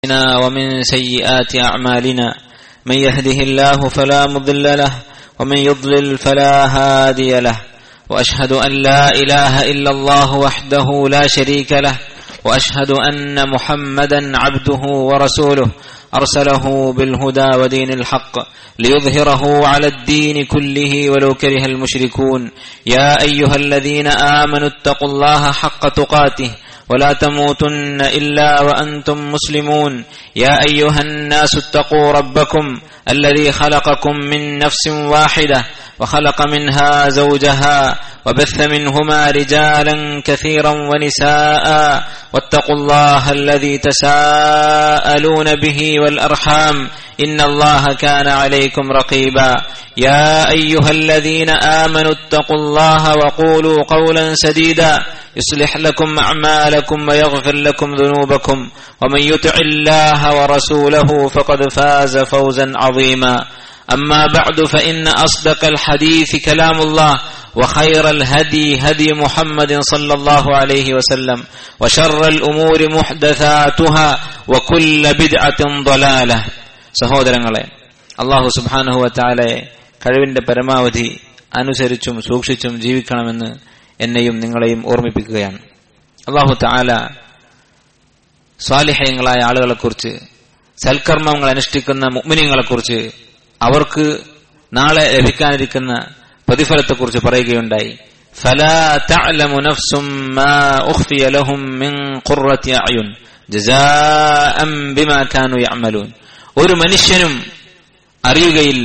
أنفسنا ومن سيئات أعمالنا من يهده الله فلا مضل له ومن يضلل فلا هادي له وأشهد أن لا إله إلا الله وحده لا شريك له وأشهد أن محمدا عبده ورسوله أرسله بالهدى ودين الحق ليظهره على الدين كله ولو كره المشركون يا أيها الذين آمنوا اتقوا الله حق تقاته ولا تموتن الا وانتم مسلمون يا ايها الناس اتقوا ربكم الذي خلقكم من نفس واحده وخلق منها زوجها وبث منهما رجالا كثيرا ونساء واتقوا الله الذي تساءلون به والارحام ان الله كان عليكم رقيبا يا ايها الذين امنوا اتقوا الله وقولوا قولا سديدا يصلح لكم اعمالكم ويغفر لكم ذنوبكم ومن يطع الله ورسوله فقد فاز فوزا عظيما اما بعد فان اصدق الحديث كلام الله وخير الهدي هدي محمد صلى الله عليه وسلم وشر الامور محدثاتها وكل بدعه ضلاله സഹോദരങ്ങളെ അള്ളാഹു സുബാനുഹുവത്താലെ കഴിവിന്റെ പരമാവധി അനുസരിച്ചും സൂക്ഷിച്ചും ജീവിക്കണമെന്ന് എന്നെയും നിങ്ങളെയും ഓർമ്മിപ്പിക്കുകയാണ് അള്ളാഹു താല സ്വാലിഹയങ്ങളായ ആളുകളെക്കുറിച്ച് സൽക്കർമ്മങ്ങൾ അനുഷ്ഠിക്കുന്ന മുഗ്മിനിയങ്ങളെക്കുറിച്ച് അവർക്ക് നാളെ ലഭിക്കാനിരിക്കുന്ന പ്രതിഫലത്തെക്കുറിച്ച് പറയുകയുണ്ടായി فلا تعلم نفس ما أخفي لهم من قرة أعين جزاء بما كانوا يعملون ഒരു മനുഷ്യനും അറിയുകയില്ല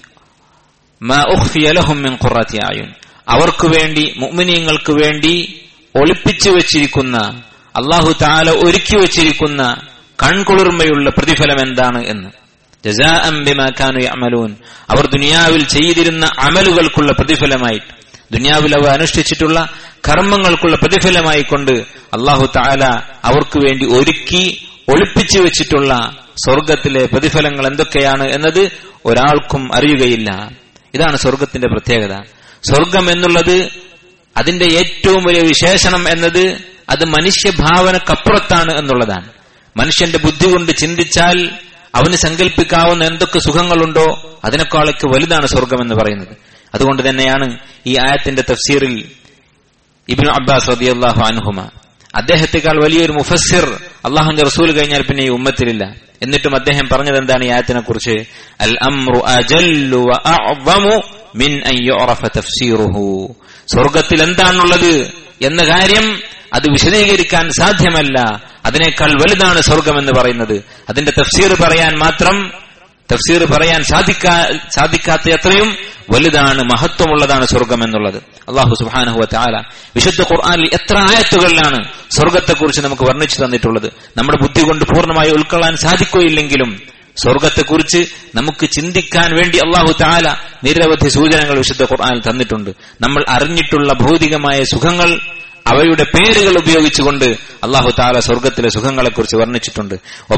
മാ ഉഖ്ഫിയ ലഹും മിൻ ഖുറത്തി അയുൻ അവർക്ക് വേണ്ടി മുഅ്മിനീങ്ങൾക്ക് വേണ്ടി ഒളിപ്പിച്ചു വെച്ചിരിക്കുന്ന അള്ളാഹു താല ഒരുക്കി വെച്ചിരിക്കുന്ന കൺകുളിർമയുള്ള പ്രതിഫലം എന്താണ് എന്ന് ജസാഅം ബിമാ കാനു യഅമലൂൻ അവർ ദുനിയാവിൽ ചെയ്തിരുന്ന അമലുകൾക്കുള്ള പ്രതിഫലമായിട്ട് ദുനിയാവിൽ അവർ അനുഷ്ഠിച്ചിട്ടുള്ള കർമ്മങ്ങൾക്കുള്ള പ്രതിഫലമായി കൊണ്ട് അള്ളാഹു താല അവർക്ക് വേണ്ടി ഒരുക്കി ഒളിപ്പിച്ചു വെച്ചിട്ടുള്ള സ്വർഗത്തിലെ പ്രതിഫലങ്ങൾ എന്തൊക്കെയാണ് എന്നത് ഒരാൾക്കും അറിയുകയില്ല ഇതാണ് സ്വർഗത്തിന്റെ പ്രത്യേകത സ്വർഗം എന്നുള്ളത് അതിന്റെ ഏറ്റവും വലിയ വിശേഷണം എന്നത് അത് മനുഷ്യഭാവനക്കപ്പുറത്താണ് എന്നുള്ളതാണ് മനുഷ്യന്റെ ബുദ്ധി കൊണ്ട് ചിന്തിച്ചാൽ അവന് സങ്കല്പിക്കാവുന്ന എന്തൊക്കെ സുഖങ്ങളുണ്ടോ അതിനേക്കാളൊക്കെ വലുതാണ് സ്വർഗം എന്ന് പറയുന്നത് അതുകൊണ്ട് തന്നെയാണ് ഈ ആയത്തിന്റെ തഫ്സീറിൽ ഇബിൻ അബ്ബാസ് റതിയല്ലാഹു അൻഹുമ അദ്ദേഹത്തെക്കാൾ വലിയൊരു മുഫസ്സിർ അള്ളാഹുന്റെ റസൂൽ കഴിഞ്ഞാൽ പിന്നെ ഈ ഉമ്മത്തിലില്ല എന്നിട്ടും അദ്ദേഹം പറഞ്ഞത് എന്താണ് ഈ ആയത്തിനെ കുറിച്ച് അൽ അംറു അജല്ലു മിൻ തഫ്സീറുഹു സ്വർഗത്തിൽ എന്താണുള്ളത് എന്ന കാര്യം അത് വിശദീകരിക്കാൻ സാധ്യമല്ല അതിനേക്കാൾ വലുതാണ് സ്വർഗം എന്ന് പറയുന്നത് അതിന്റെ തഫ്സീർ പറയാൻ മാത്രം തഫ്സീർ പറയാൻ സാധിക്കാ സാധിക്കാത്ത എത്രയും വലുതാണ് മഹത്വമുള്ളതാണ് സ്വർഗം എന്നുള്ളത് അള്ളാഹു സുബാനഹുവ താല വിശുദ്ധ ഖുർആാനിൽ എത്ര ആയത്തുകളിലാണ് സ്വർഗത്തെക്കുറിച്ച് നമുക്ക് വർണ്ണിച്ചു തന്നിട്ടുള്ളത് നമ്മുടെ ബുദ്ധി കൊണ്ട് പൂർണ്ണമായി ഉൾക്കൊള്ളാൻ സാധിക്കുകയില്ലെങ്കിലും സ്വർഗത്തെക്കുറിച്ച് നമുക്ക് ചിന്തിക്കാൻ വേണ്ടി അള്ളാഹു താല നിരവധി സൂചനകൾ വിശുദ്ധ ഖുർആാനിൽ തന്നിട്ടുണ്ട് നമ്മൾ അറിഞ്ഞിട്ടുള്ള ഭൗതികമായ സുഖങ്ങൾ അവയുടെ പേരുകൾ ഉപയോഗിച്ചുകൊണ്ട് അള്ളാഹു താല സ്വർഗത്തിലെ സുഖങ്ങളെക്കുറിച്ച് വർണ്ണിച്ചിട്ടുണ്ട്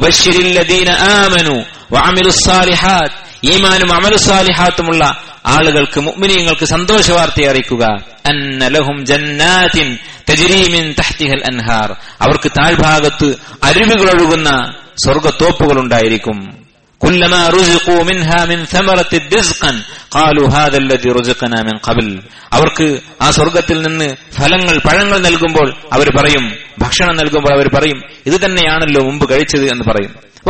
ഈമാനും അമലുസാലിഹാത്തുമുള്ള ആളുകൾക്ക് മുഅ്മിനീങ്ങൾക്ക് സന്തോഷവാർത്ത അറിയിക്കുക അന്നലഹും ജന്നാത്തിൻ തജ്രീമിൻ തഹ്തിഹൽ അൻഹാർ അവർക്ക് താഴ്ഭാഗത്ത് അരുവികളൊഴുകുന്ന സ്വർഗത്തോപ്പുകൾ ഉണ്ടായിരിക്കും كلما رزقوا منها من ثمرة رزقا قالوا هذا الذي رزقنا من قبل അവർക്ക് ആ സ്വർഗത്തിൽ നിന്ന് ഫലങ്ങൾ പഴങ്ങൾ നൽകുമ്പോൾ അവർ പറയും ഭക്ഷണം നൽകുമ്പോൾ അവർ പറയും ഇത് തന്നെയാണല്ലോ മുമ്പ് കഴിച്ചത് എന്ന് പറയും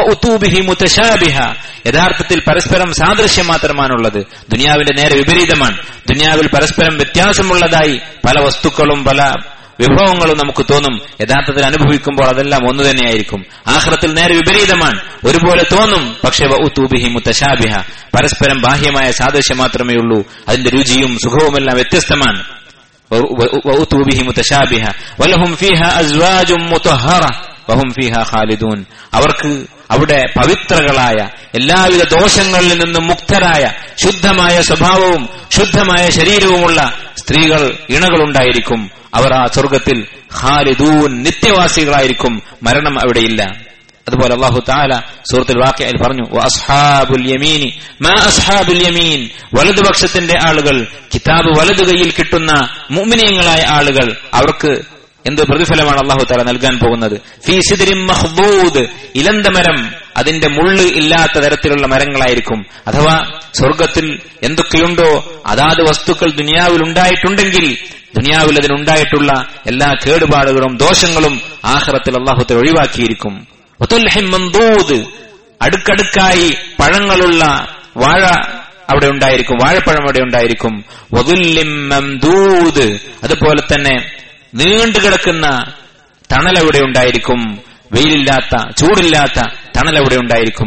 യഥാർത്ഥത്തിൽ പരസ്പരം സാദൃശ്യം മാത്രമാണുള്ളത് ദുനിയാവിന്റെ നേരെ വിപരീതമാണ് ദുനിയാവിൽ പരസ്പരം വ്യത്യാസമുള്ളതായി പല വസ്തുക്കളും പല വിഭവങ്ങളും നമുക്ക് തോന്നും യഥാർത്ഥത്തിൽ അനുഭവിക്കുമ്പോൾ അതെല്ലാം ഒന്നു തന്നെയായിരിക്കും ആഹ്റത്തിൽ നേരെ വിപരീതമാണ് ഒരുപോലെ തോന്നും പക്ഷെ വൗത്തൂബിഹി മുത്തശാബിഹ പരസ്പരം ബാഹ്യമായ സാദൃശ്യം മാത്രമേ ഉള്ളൂ അതിന്റെ രുചിയും സുഖവുമെല്ലാം വ്യത്യസ്തമാണ് വൗത്തൂബിഹി മുത്തശാബിഹ വലഹും ഫീഹ അസ്വാജും മുത്തഹറ വഹും ഫീഹ ഖാലിദൂൻ അവർക്ക് അവിടെ പവിത്രകളായ എല്ലാവിധ ദോഷങ്ങളിൽ നിന്നും മുക്തരായ ശുദ്ധമായ സ്വഭാവവും ശുദ്ധമായ ശരീരവുമുള്ള സ്ത്രീകൾ ഇണകളുണ്ടായിരിക്കും അവർ ആ സ്വർഗത്തിൽ ഖാലിദൂൻ നിത്യവാസികളായിരിക്കും മരണം അവിടെയില്ല അതുപോലെ അള്ളാഹു താല സൂറത്തിൽ വാക്യയിൽ പറഞ്ഞു അസ്ഹാബുൽ യമീനി മാ അസ്ഹാബുൽ യമീൻ വലതുപക്ഷത്തിന്റെ ആളുകൾ കിതാബ് വലതു കൈയിൽ കിട്ടുന്ന മുഅ്മിനീങ്ങളായ ആളുകൾ അവർക്ക് എന്ത് പ്രതിഫലമാണ് അള്ളാഹു താല നൽകാൻ പോകുന്നത് ഫീ സിദ്രിൻ മഹ്ദൂദ് ഇലന്തമരം അതിന്റെ മുള്ള് ഇല്ലാത്ത തരത്തിലുള്ള മരങ്ങളായിരിക്കും അഥവാ സ്വർഗത്തിൽ എന്തൊക്കെയുണ്ടോ അതാത് വസ്തുക്കൾ ദുനിയാവിൽ ഉണ്ടായിട്ടുണ്ടെങ്കിൽ ദുനിയാവിൽ അതിനുണ്ടായിട്ടുള്ള എല്ലാ കേടുപാടുകളും ദോഷങ്ങളും ആഹ്റത്തിൽ അള്ളാഹുത്തെ ഒഴിവാക്കിയിരിക്കും വതുൽഹിം മന്ദൂദ് അടുക്കടുക്കായി പഴങ്ങളുള്ള വാഴ അവിടെ ഉണ്ടായിരിക്കും വാഴപ്പഴം അവിടെ ഉണ്ടായിരിക്കും വതുല്ലിം മംദൂദ് അതുപോലെ തന്നെ നീണ്ടു കിടക്കുന്ന തണൽ അവിടെ ഉണ്ടായിരിക്കും വെയിലില്ലാത്ത ചൂടില്ലാത്ത തണൽ അവിടെ ഉണ്ടായിരിക്കും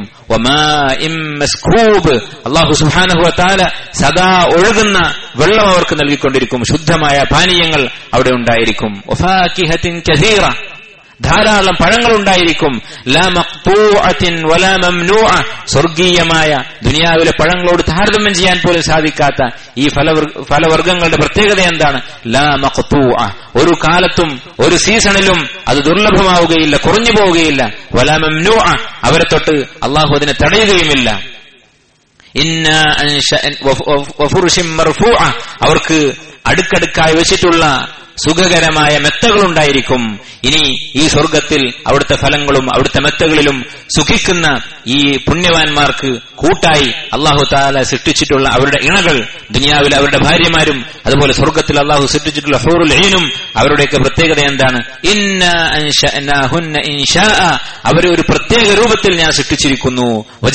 അള്ളാഹു സുഹാനഹു താല സദാ ഒഴുകുന്ന വെള്ളം അവർക്ക് നൽകിക്കൊണ്ടിരിക്കും ശുദ്ധമായ പാനീയങ്ങൾ അവിടെ ഉണ്ടായിരിക്കും ധാരാളം പഴങ്ങൾ ഉണ്ടായിരിക്കും സ്വർഗീയമായ ദുനിയാവിലെ പഴങ്ങളോട് താരതമ്യം ചെയ്യാൻ പോലും സാധിക്കാത്ത ഈ ഫലവർഗങ്ങളുടെ പ്രത്യേകത എന്താണ് ലാ മഖ്തൂ ഒരു കാലത്തും ഒരു സീസണിലും അത് ദുർലഭമാവുകയില്ല കുറഞ്ഞു പോവുകയില്ല വലാ മംനൂ അവരെ തൊട്ട് അള്ളാഹു അതിനെ തടയുകയുമില്ല അവർക്ക് അടുക്കടുക്കായി വെച്ചിട്ടുള്ള സുഖകരമായ മെത്തകളുണ്ടായിരിക്കും ഇനി ഈ സ്വർഗത്തിൽ അവിടുത്തെ ഫലങ്ങളും അവിടുത്തെ മെത്തകളിലും സുഖിക്കുന്ന ഈ പുണ്യവാന്മാർക്ക് കൂട്ടായി അള്ളാഹു താല സൃഷ്ടിച്ചിട്ടുള്ള അവരുടെ ഇണകൾ ദുനിയാവിൽ അവരുടെ ഭാര്യമാരും അതുപോലെ സ്വർഗത്തിൽ അള്ളാഹു സൃഷ്ടിച്ചിട്ടുള്ള ഹോറുൽ ഹീനും അവരുടെയൊക്കെ പ്രത്യേകത എന്താണ് അവരെ ഒരു പ്രത്യേക രൂപത്തിൽ ഞാൻ സൃഷ്ടിച്ചിരിക്കുന്നു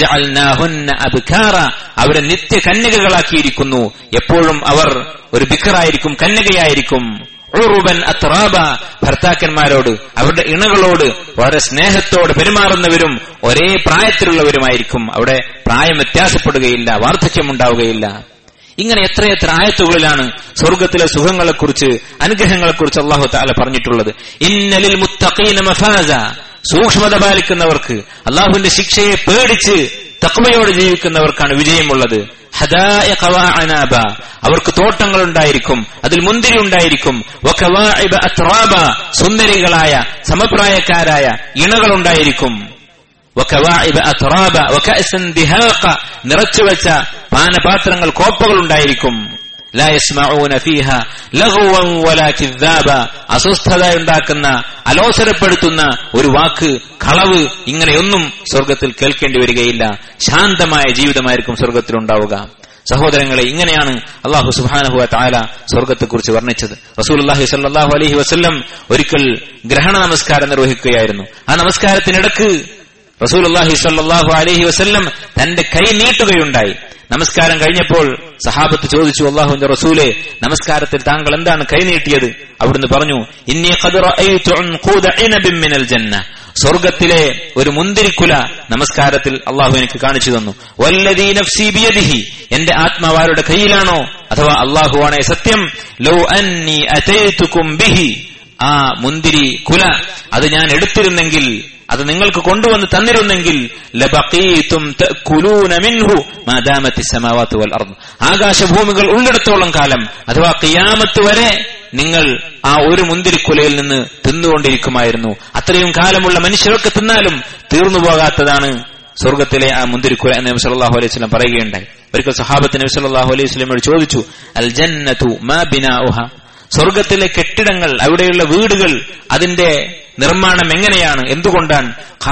അവരെ നിത്യ കന്യകകളാക്കിയിരിക്കുന്നു എപ്പോഴും അവർ ഒരു ബിക്കറായിരിക്കും കന്യകയായിരിക്കും ഉറുബൻ അത്രാബ ഭർത്താക്കന്മാരോട് അവരുടെ ഇണകളോട് വളരെ സ്നേഹത്തോട് പെരുമാറുന്നവരും ഒരേ പ്രായത്തിലുള്ളവരുമായിരിക്കും അവിടെ പ്രായം വ്യത്യാസപ്പെടുകയില്ല വാർദ്ധക്യമുണ്ടാവുകയില്ല ഇങ്ങനെ എത്രയെത്ര ആയത്തുകളിലാണ് സ്വർഗത്തിലെ സുഖങ്ങളെക്കുറിച്ച് അനുഗ്രഹങ്ങളെക്കുറിച്ച് അള്ളാഹു താല പറഞ്ഞിട്ടുള്ളത് ഇന്നലിൽ മുത്തഖീന മഫാസ സൂക്ഷ്മത പാലിക്കുന്നവർക്ക് അള്ളാഹുവിന്റെ ശിക്ഷയെ പേടിച്ച് തക്മയോട് ജീവിക്കുന്നവർക്കാണ് വിജയമുള്ളത് അനാബ അവർക്ക് തോട്ടങ്ങൾ ഉണ്ടായിരിക്കും അതിൽ മുന്തിരി ഉണ്ടായിരിക്കും സുന്ദരികളായ സമപ്രായക്കാരായ ഇണകൾ ഉണ്ടായിരിക്കും നിറച്ചുവെച്ച പാനപാത്രങ്ങൾ കോപ്പകൾ ഉണ്ടായിരിക്കും അസ്വസ്ഥത ഉണ്ടാക്കുന്ന അലോസരപ്പെടുത്തുന്ന ഒരു വാക്ക് കളവ് ഇങ്ങനെയൊന്നും സ്വർഗത്തിൽ കേൾക്കേണ്ടി വരികയില്ല ശാന്തമായ ജീവിതമായിരിക്കും സ്വർഗത്തിൽ ഉണ്ടാവുക സഹോദരങ്ങളെ ഇങ്ങനെയാണ് അള്ളാഹു സുബാനഹുവ താല സ്വർഗത്തെക്കുറിച്ച് വർണ്ണിച്ചത് റസൂൽ അള്ളാഹി സല്ലാഹു അലഹി വസ്ല്ലം ഒരിക്കൽ ഗ്രഹണ നമസ്കാരം നിർവഹിക്കുകയായിരുന്നു ആ നമസ്കാരത്തിനിടക്ക് റസൂൽ അള്ളാഹി സല്ലാഹു അലഹി വസ്ല്ലം തന്റെ കൈ നീട്ടുകയുണ്ടായി നമസ്കാരം കഴിഞ്ഞപ്പോൾ സഹാബത്ത് ചോദിച്ചു അള്ളാഹുവിന്റെ റസൂലെ നമസ്കാരത്തിൽ താങ്കൾ എന്താണ് കൈനീട്ടിയത് അവിടുന്ന് പറഞ്ഞു ഇന്നി ജന്ന സ്വർഗത്തിലെ ഒരു മുന്തിരിക്കുല നമസ്കാരത്തിൽ അള്ളാഹു എനിക്ക് കാണിച്ചു തന്നു വല്ലദീ നഫ്സി ബിയദിഹി എന്റെ ആത്മാവാരുടെ കയ്യിലാണോ അഥവാ അള്ളാഹുവാണേ സത്യം ലൗ അന്നി അതൈതുകും ബിഹി ആ മുന്തിരി കുല അത് ഞാൻ എടുത്തിരുന്നെങ്കിൽ അത് നിങ്ങൾക്ക് കൊണ്ടുവന്ന് തന്നിരുന്നെങ്കിൽ ആകാശഭൂമികൾ ഉള്ളിടത്തോളം കാലം അഥവാ കിയാമത്ത് വരെ നിങ്ങൾ ആ ഒരു മുന്തിരിക്കുലയിൽ നിന്ന് തിന്നുകൊണ്ടിരിക്കുമായിരുന്നു അത്രയും കാലമുള്ള മനുഷ്യരൊക്കെ തിന്നാലും തീർന്നു പോകാത്തതാണ് സ്വർഗത്തിലെ ആ മുന്തിരിക്കുല എന്ന് നബി സല്ലല്ലാഹു അലൈഹി വസല്ലം പറയുകയുണ്ടായി ഒരിക്കൽ സഹാബത്ത് നബി സല്ലല്ലാഹു അലൈഹി വസല്ലമയോട് ചോദിച്ചു അൽ ജന്നതു മാ ബിനാഉഹ സ്വർഗത്തിലെ കെട്ടിടങ്ങൾ അവിടെയുള്ള വീടുകൾ അതിന്റെ നിർമ്മാണം എങ്ങനെയാണ് എന്തുകൊണ്ടാണ്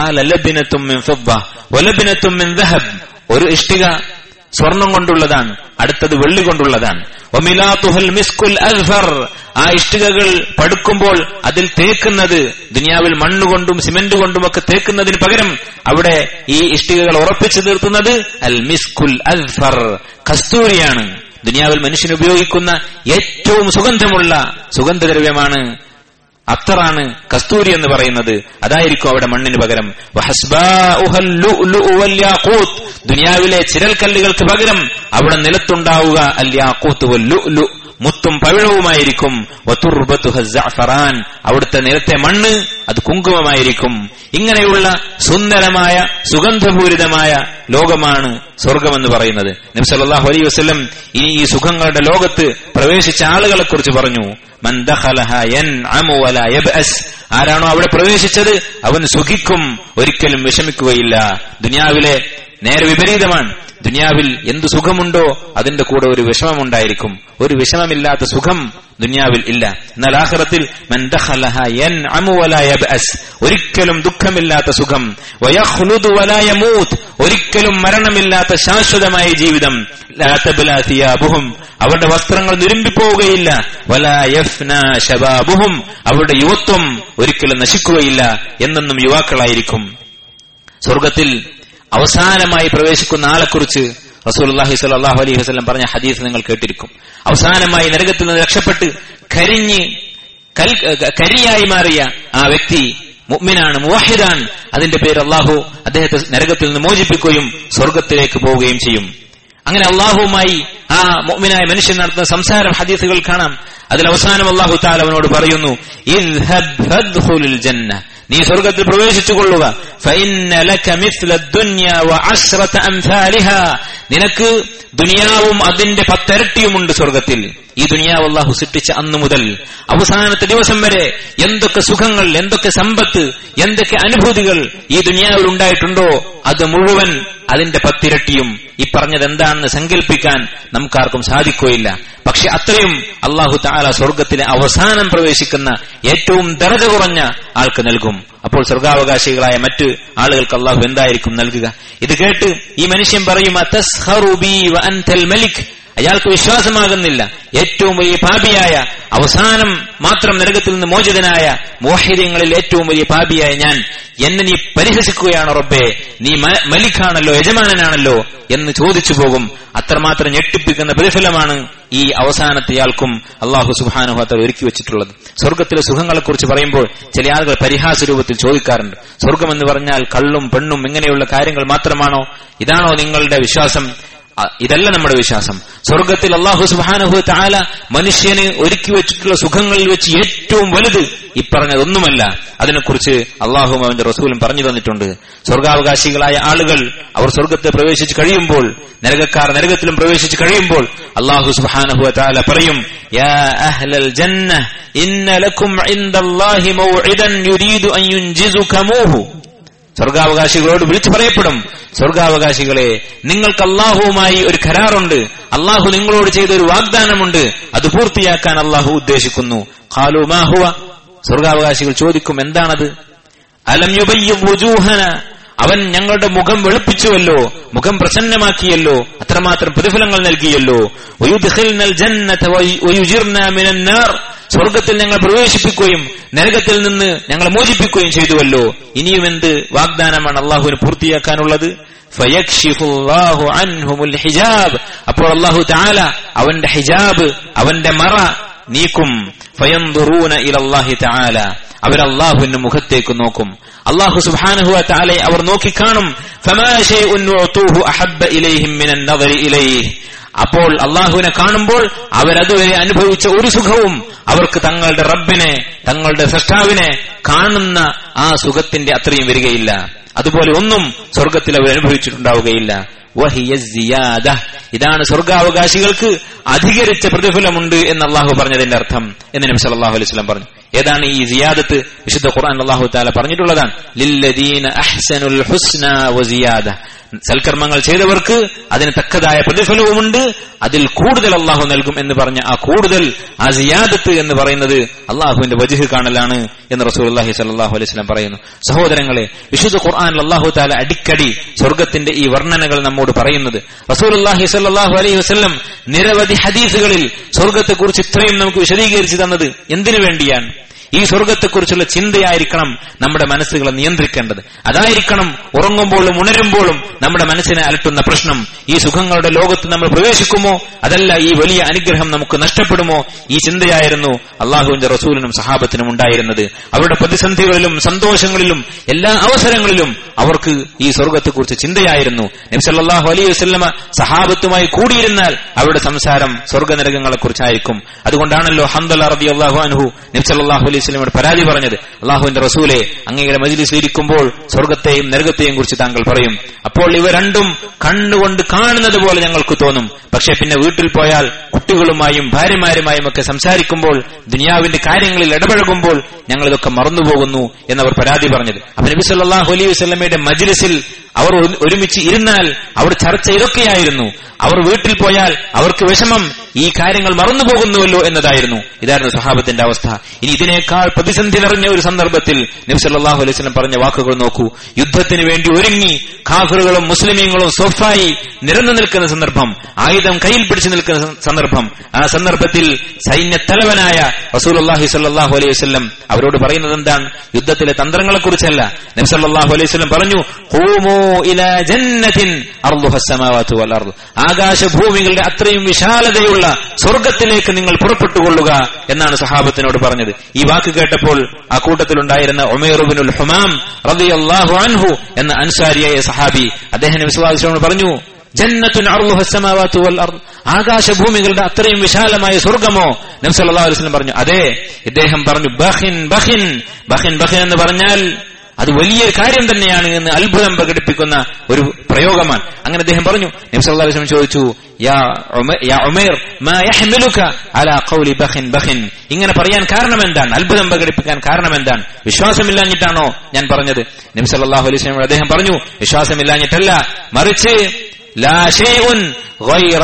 ഒരു ഇഷ്ടിക സ്വർണം കൊണ്ടുള്ളതാണ് അടുത്തത് വെള്ളി കൊണ്ടുള്ളതാണ് മിസ്കുൽ അൽഫർ ആ ഇഷ്ടികകൾ പടുക്കുമ്പോൾ അതിൽ തേക്കുന്നത് ദുനിയാവിൽ മണ്ണുകൊണ്ടും സിമന്റ് കൊണ്ടും ഒക്കെ തേക്കുന്നതിന് പകരം അവിടെ ഈ ഇഷ്ടികകൾ ഉറപ്പിച്ചു നിർത്തുന്നത് അൽ മിസ്കുൽ അൽഫർ കസ്തൂരിയാണ് ദുനിയാവിൽ മനുഷ്യൻ ഉപയോഗിക്കുന്ന ഏറ്റവും സുഗന്ധമുള്ള സുഗന്ധദ്രവ്യമാണ് അത്തറാണ് കസ്തൂരി എന്ന് പറയുന്നത് അതായിരിക്കും അവിടെ മണ്ണിന് പകരം ദുനിയാവിലെ ചിരൽക്കല്ലുകൾക്ക് പകരം അവിടെ നിലത്തുണ്ടാവുക അല്യാക്കൂത്ത് ലു മുത്തും പവിഴവുമായിരിക്കും ഫറാൻ അവിടുത്തെ നിലത്തെ മണ്ണ് അത് കുങ്കുമമായിരിക്കും ഇങ്ങനെയുള്ള സുന്ദരമായ സുഗന്ധപൂരിതമായ ലോകമാണ് സ്വർഗമെന്ന് പറയുന്നത് നബ്സല്ലാഹു അലൈ വസ്ലം ഇനി ഈ സുഖങ്ങളുടെ ലോകത്ത് പ്രവേശിച്ച ആളുകളെ കുറിച്ച് പറഞ്ഞു ആരാണോ അവിടെ പ്രവേശിച്ചത് അവൻ സുഖിക്കും ഒരിക്കലും വിഷമിക്കുകയില്ല ദുനിയാവിലെ നേരെ വിപരീതമാണ് ദുനിയാവിൽ എന്ത് സുഖമുണ്ടോ അതിന്റെ കൂടെ ഒരു വിഷമമുണ്ടായിരിക്കും ഒരു വിഷമമില്ലാത്ത സുഖം ദുനിയാവിൽ ഇല്ല എന്നാൽ ആഖിറത്തിൽ മൻ ദഖലഹ യൻഅമു വലാ യബ്അസ് ഒരിക്കലും ദുഃഖമില്ലാത്ത സുഖം വയഖ്ലുദു വലാ യമൂത്ത് ഒരിക്കലും മരണമില്ലാത്ത ശാശ്വതമായ ജീവിതം ലാ തബ്ലാ തിയാബുഹും അവരുടെ വസ്ത്രങ്ങൾ നിരുമ്പിപ്പോവുകയില്ല വലാ യഫ്ന ശബാബുഹും അവരുടെ യുവത്വം ഒരിക്കലും നശിക്കുകയില്ല എന്നെന്നും യുവാക്കളായിരിക്കും സ്വർഗത്തിൽ അവസാനമായി പ്രവേശിക്കുന്ന ആളെക്കുറിച്ച് റസൂലുള്ളാഹി സ്വല്ലല്ലാഹു അലൈഹി വസല്ലം പറഞ്ഞ ഹദീസ് നിങ്ങൾ കേട്ടിരിക്കും അവസാനമായി നരകത്തിൽ നിന്ന് രക്ഷപ്പെട്ട് കരിഞ്ഞ് കൽ കരിയായി മാറിയ ആ വ്യക്തി മുഅ്മിനാണ് മുവാഹിദാണ് അതിന്റെ പേര് അള്ളാഹു അദ്ദേഹത്തെ നരകത്തിൽ നിന്ന് മോചിപ്പിക്കുകയും സ്വർഗത്തിലേക്ക് പോവുകയും ചെയ്യും അങ്ങനെ അള്ളാഹുവുമായി ആ മുഅ്മിനായ മനുഷ്യൻ നടത്തുന്ന സംസാരം ഹദീസുകൾ കാണാം അതിൽ അവസാനം അള്ളാഹു താല അവനോട് പറയുന്നു ഇദ്ഹബ് ഫദ്ഖുലുൽ ജന്ന നീ സ്വർഗത്തിൽ പ്രവേശിച്ചു കൊള്ളുക ഫഇന്ന ലക മിസ്ല ദുനിയ വഅശ്റത അംസാലിഹാ നിനക്ക് ദുനിയാവും അതിന്റെ പത്തരട്ടിയുമുണ്ട് സ്വർഗത്തിൽ ഈ ദുനിയാവ് അള്ളാഹു സൃഷ്ടിച്ച അന്നു മുതൽ അവസാനത്തെ ദിവസം വരെ എന്തൊക്കെ സുഖങ്ങൾ എന്തൊക്കെ സമ്പത്ത് എന്തൊക്കെ അനുഭൂതികൾ ഈ ദുനിയാവിൽ ഉണ്ടായിട്ടുണ്ടോ അത് മുഴുവൻ അതിന്റെ പത്തിരട്ടിയും ഈ പറഞ്ഞത് എന്താണെന്ന് സങ്കല്പിക്കാൻ നമുക്കാർക്കും സാധിക്കുകയില്ല പക്ഷെ അത്രയും അള്ളാഹു താല സ്വർഗത്തിലെ അവസാനം പ്രവേശിക്കുന്ന ഏറ്റവും ദറജ കുറഞ്ഞ ആൾക്ക് നൽകും അപ്പോൾ സ്വർഗാവകാശികളായ മറ്റ് ആളുകൾക്ക് അള്ളാഹു എന്തായിരിക്കും നൽകുക ഇത് കേട്ട് ഈ മനുഷ്യൻ പറയും "അതസ്ഖറു ബി വ അൻതൽ മലിക് അയാൾക്ക് വിശ്വാസമാകുന്നില്ല ഏറ്റവും വലിയ പാപിയായ അവസാനം മാത്രം നരകത്തിൽ നിന്ന് മോചിതനായ മോഹിതങ്ങളിൽ ഏറ്റവും വലിയ പാപിയായ ഞാൻ എന്നെ നീ പരിഹസിക്കുകയാണോ റബ്ബേ നീ മ- മലിക്കാണല്ലോ യജമാനനാണല്ലോ എന്ന് ചോദിച്ചു പോകും അത്രമാത്രം ഞെട്ടിപ്പിക്കുന്ന പ്രതിഫലമാണ് ഈ അവസാനത്തെയാൾക്കും അള്ളാഹു സുബാനുഹത്ത ഒരുക്കി വെച്ചിട്ടുള്ളത് സ്വർഗത്തിലെ സുഖങ്ങളെക്കുറിച്ച് പറയുമ്പോൾ ചില ആളുകൾ പരിഹാസ രൂപത്തിൽ ചോദിക്കാറുണ്ട് സ്വർഗം എന്ന് പറഞ്ഞാൽ കള്ളും പെണ്ണും ഇങ്ങനെയുള്ള കാര്യങ്ങൾ മാത്രമാണോ ഇതാണോ നിങ്ങളുടെ വിശ്വാസം അ- ഇതല്ല നമ്മുടെ വിശ്വാസം സ്വർഗത്തിൽ അള്ളാഹു സുബാനഹു താല മനുഷ്യന് ഒരുക്കി വെച്ചിട്ടുള്ള സുഖങ്ങളിൽ വെച്ച് ഏറ്റവും വലുത് ഈ പറഞ്ഞതൊന്നുമല്ല അതിനെക്കുറിച്ച് അള്ളാഹും അവന്റെ റസൂലും പറഞ്ഞു തന്നിട്ടുണ്ട് സ്വർഗാവകാശികളായ ആളുകൾ അവർ സ്വർഗത്തെ പ്രവേശിച്ച് കഴിയുമ്പോൾ നരകക്കാർ നരകത്തിലും പ്രവേശിച്ച് കഴിയുമ്പോൾ അള്ളാഹു സുബാനഹു താല പറയും യാ അഹ്ലൽ ജന്ന ഇന്ന ലക്കും ഇൻദല്ലാഹി മൗഇദൻ യുരീദു അൻ യുൻജിസുകമൂഹു സ്വർഗാവകാശികളോട് വിളിച്ചു പറയപ്പെടും സ്വർഗാവകാശികളെ നിങ്ങൾക്ക് അള്ളാഹുവുമായി ഒരു കരാറുണ്ട് അള്ളാഹു നിങ്ങളോട് ചെയ്ത ഒരു വാഗ്ദാനമുണ്ട് അത് പൂർത്തിയാക്കാൻ അള്ളാഹു ഉദ്ദേശിക്കുന്നു ഖാലു മാ ഹുവ സ്വർഗാവകാശികൾ ചോദിക്കും എന്താണത് അലം യുബയ്യ വുജൂഹന അവൻ ഞങ്ങളുടെ മുഖം വെളുപ്പിച്ചുവല്ലോ മുഖം പ്രസന്നമാക്കിയല്ലോ അത്രമാത്രം പ്രതിഫലങ്ങൾ നൽകിയല്ലോ വയുദ്ഖിൽനൽ ജന്നത വയു- വയുജിർനാ മിനൻ നാർ സ്വർഗത്തിൽ ഞങ്ങൾ പ്രവേശിപ്പിക്കുകയും നരകത്തിൽ നിന്ന് ഞങ്ങളെ മോചിപ്പിക്കുകയും ചെയ്തുവല്ലോ ഇനിയും എന്ത് വാഗ്ദാനമാണ് അള്ളാഹുവിന് പൂർത്തിയാക്കാനുള്ളത് ഫയക്ഷിഫുല്ലാഹു അൻഹുമുൽ ഹിജാബ് അപ്പോൾ അള്ളാഹു താല അവന്റെ ഹിജാബ് അവന്റെ മറ നീക്കും ഫയന്ദുറൂന ഇലല്ലാഹി തആല അവർ അള്ളാഹുവിന്റെ മുഖത്തേക്ക് നോക്കും അള്ളാഹു സുബ്ഹാനഹു വതആല അവർ നോക്കിക്കാണും ഫമാ ശൈഉൻ ഉഅതൂഹു അഹബ്ബ ഇലൈഹിം മിനൻ നദരി ഇലൈഹി അപ്പോൾ അള്ളാഹുവിനെ കാണുമ്പോൾ അവരതുവരെ അനുഭവിച്ച ഒരു സുഖവും അവർക്ക് തങ്ങളുടെ റബ്ബിനെ തങ്ങളുടെ സൃഷ്ടാവിനെ കാണുന്ന ആ സുഖത്തിന്റെ അത്രയും വരികയില്ല അതുപോലെ ഒന്നും സ്വർഗത്തിൽ അവർ അനുഭവിച്ചിട്ടുണ്ടാവുകയില്ല വഹിയ സിയാദ. ഇതാണ് സ്വർഗാവകാശികൾക്ക് അധികരിച്ച പ്രതിഫലമുണ്ട് എന്ന് അള്ളാഹു പറഞ്ഞതിന്റെ അർത്ഥം എന്ന് നബി സല്ലല്ലാഹു അലൈഹി വസല്ലം പറഞ്ഞു ഏതാണ് ഈ സിയാദത്ത് വിശുദ്ധ ഖുർആൻ അള്ളാഹു താല പറഞ്ഞിട്ടുള്ളതാണ് ലില്ലദീന അഹ്സനുൽ ഹുസ്ന വസിയാദ സൽക്കർമ്മങ്ങൾ ചെയ്തവർക്ക് അതിന് തക്കതായ പ്രതിഫലവുമുണ്ട് അതിൽ കൂടുതൽ അള്ളാഹു നൽകും എന്ന് പറഞ്ഞ ആ കൂടുതൽ ആ സിയാദത്ത് എന്ന് പറയുന്നത് അള്ളാഹുവിന്റെ വജുഹ് കാണലാണ് എന്ന് റസൂൽ അള്ളാഹി സല്ലാഹു അലൈഹി സ്വലം പറയുന്നു സഹോദരങ്ങളെ വിശുദ്ധ ഖുർആൻ അള്ളാഹു താല അടിക്കടി സ്വർഗത്തിന്റെ ഈ വർണ്ണനകൾ നമ്മോട് പറയുന്നത് റസൂൽ അള്ളാഹി സല്ലാഹു അലൈഹി വസ്ലം നിരവധി ഹദീസുകളിൽ സ്വർഗത്തെക്കുറിച്ച് ഇത്രയും നമുക്ക് വിശദീകരിച്ചു തന്നത് എന്തിനു വേണ്ടിയാണ് ഈ സ്വർഗത്തെക്കുറിച്ചുള്ള ചിന്തയായിരിക്കണം നമ്മുടെ മനസ്സുകളെ നിയന്ത്രിക്കേണ്ടത് അതായിരിക്കണം ഉറങ്ങുമ്പോഴും ഉണരുമ്പോഴും നമ്മുടെ മനസ്സിനെ അലട്ടുന്ന പ്രശ്നം ഈ സുഖങ്ങളുടെ ലോകത്ത് നമ്മൾ പ്രവേശിക്കുമോ അതല്ല ഈ വലിയ അനുഗ്രഹം നമുക്ക് നഷ്ടപ്പെടുമോ ഈ ചിന്തയായിരുന്നു അള്ളാഹുവിന്റെ റസൂലിനും സഹാബത്തിനും ഉണ്ടായിരുന്നത് അവരുടെ പ്രതിസന്ധികളിലും സന്തോഷങ്ങളിലും എല്ലാ അവസരങ്ങളിലും അവർക്ക് ഈ സ്വർഗത്തെക്കുറിച്ച് ചിന്തയായിരുന്നു നബ്സല്ലാഹു അലൈഹി വസ്ലമ സഹാബത്തുമായി കൂടിയിരുന്നാൽ അവരുടെ സംസാരം സ്വർഗനരകങ്ങളെ കുറിച്ചായിരിക്കും അതുകൊണ്ടാണല്ലോ ഹംദൽ റബി അള്ളാഹു അനുഹു നബ്സല്ലാഹു അലൈഹി സ്വലമയുടെ പരാതി പറഞ്ഞത് അള്ളാഹുവിന്റെ റസൂലെ അങ്ങയുടെ മജിലിസിൽ ഇരിക്കുമ്പോൾ സ്വർഗത്തെയും നരകത്തെയും കുറിച്ച് താങ്കൾ പറയും അപ്പോൾ ഇവ രണ്ടും കണ്ണുകൊണ്ട് കാണുന്നത് പോലെ ഞങ്ങൾക്ക് തോന്നും പക്ഷെ പിന്നെ വീട്ടിൽ പോയാൽ കുട്ടികളുമായും ഭാര്യമാരുമായും ഒക്കെ സംസാരിക്കുമ്പോൾ ദുനിയാവിന്റെ കാര്യങ്ങളിൽ ഇടപഴകുമ്പോൾ ഞങ്ങൾ ഇതൊക്കെ മറന്നുപോകുന്നു എന്നവർ പരാതി പറഞ്ഞത് അപ്പൊ നബി സല്ലല്ലാഹു അലൈഹി വസല്ലമയുടെ മജ്ലിസിൽ അവർ ഒരു- ഒരുമിച്ച് ഇരുന്നാൽ അവിടെ ചർച്ച ഇതൊക്കെയായിരുന്നു അവർ വീട്ടിൽ പോയാൽ അവർക്ക് വിഷമം ഈ കാര്യങ്ങൾ മറന്നു പോകുന്നുവല്ലോ എന്നതായിരുന്നു ഇതായിരുന്നു സഹാബത്തിന്റെ അവസ്ഥ ഇനി ഇതിനേക്കാൾ പ്രതിസന്ധി നിറഞ്ഞ ഒരു സന്ദർഭത്തിൽ നബ്സല്ലാഹു അലൈഹി സ്വലം പറഞ്ഞ വാക്കുകൾ നോക്കൂ യുദ്ധത്തിന് വേണ്ടി ഒരുങ്ങി കാഫറുകളും മുസ്ലിമീങ്ങളും സോഫായി നിരന്നു നിൽക്കുന്ന സന്ദർഭം ആയുധം കയ്യിൽ പിടിച്ചു നിൽക്കുന്ന സ- സന്ദർഭം ആ സന്ദർഭത്തിൽ സൈന്യത്തലവനായ റസൂലുള്ളാഹി സ്വല്ലല്ലാഹു അലൈഹി വസല്ലം അവരോട് പറയുന്നത് എന്താണ് യുദ്ധത്തിലെ തന്ത്രങ്ങളെ കുറിച്ചല്ല നബ്സല്ലാഹു അലൈഹി വസല്ലം പറഞ്ഞു "ഖൂമൂ ഇലാ ജന്നത്തിൻ അർളുഹ അസ്സമാവാതു വൽ അർദ്." ആകാശഭൂമികളുടെ അത്രയും വിശാലതയുള്ള സ്വർഗത്തിലേക്ക് നിങ്ങൾ പുറപ്പെട്ടുകൊള്ളുക എന്നാണ് സഹാബത്തിനോട് പറഞ്ഞത് ഈ വാക്ക് കേട്ടപ്പോൾ ആ കൂട്ടത്തിലുണ്ടായിരുന്ന ഒമേറുബിനുൽ ഹുമാം റളിയല്ലാഹു അൻഹു എന്ന അൻസാരിയായ സഹാബി അദ്ദേഹം വിശ്വാസിനോട് പറഞ്ഞു ജന്നത്തുൻ അർളുഹ അസ്സമാവാതു വൽ അർദ് ആകാശഭൂമികളുടെ അത്രയും വിശാലമായ സ്വർഗമോ നബി സല്ലല്ലാഹു അലൈഹി വസല്ലം പറഞ്ഞു അതെ ഇദ്ദേഹം പറഞ്ഞു ബഹിൻ ബഹിൻ ബഹിൻ ബഹിൻ എന്ന് പറഞ്ഞാൽ അത് വലിയ കാര്യം തന്നെയാണ് എന്ന് അത്ഭുതം പ്രകടിപ്പിക്കുന്ന ഒരു പ്രയോഗമാണ് അങ്ങനെ അദ്ദേഹം പറഞ്ഞു നബി സല്ലല്ലാഹു അലൈഹി വസല്ലം ചോദിച്ചു യാ ഉമ- യാ ഉമൈർ മാ യഹ്മിലുക അലാ ഖൗലി ബഹിൻ ബഹിൻ ഇങ്ങനെ പറയാൻ കാരണം എന്താണ് അത്ഭുതം പ്രകടിപ്പിക്കാൻ കാരണം എന്താണ് വിശ്വാസമില്ലാഞ്ഞിട്ടാണോ ഞാൻ പറഞ്ഞത് നബി സല്ലല്ലാഹു അലൈഹി വസല്ലം അദ്ദേഹം പറഞ്ഞു വിശ്വാസമില്ലാഞ്ഞിട്ടല്ല മറിച്ച് ലാ ഷൈഉൻ ഗൈറ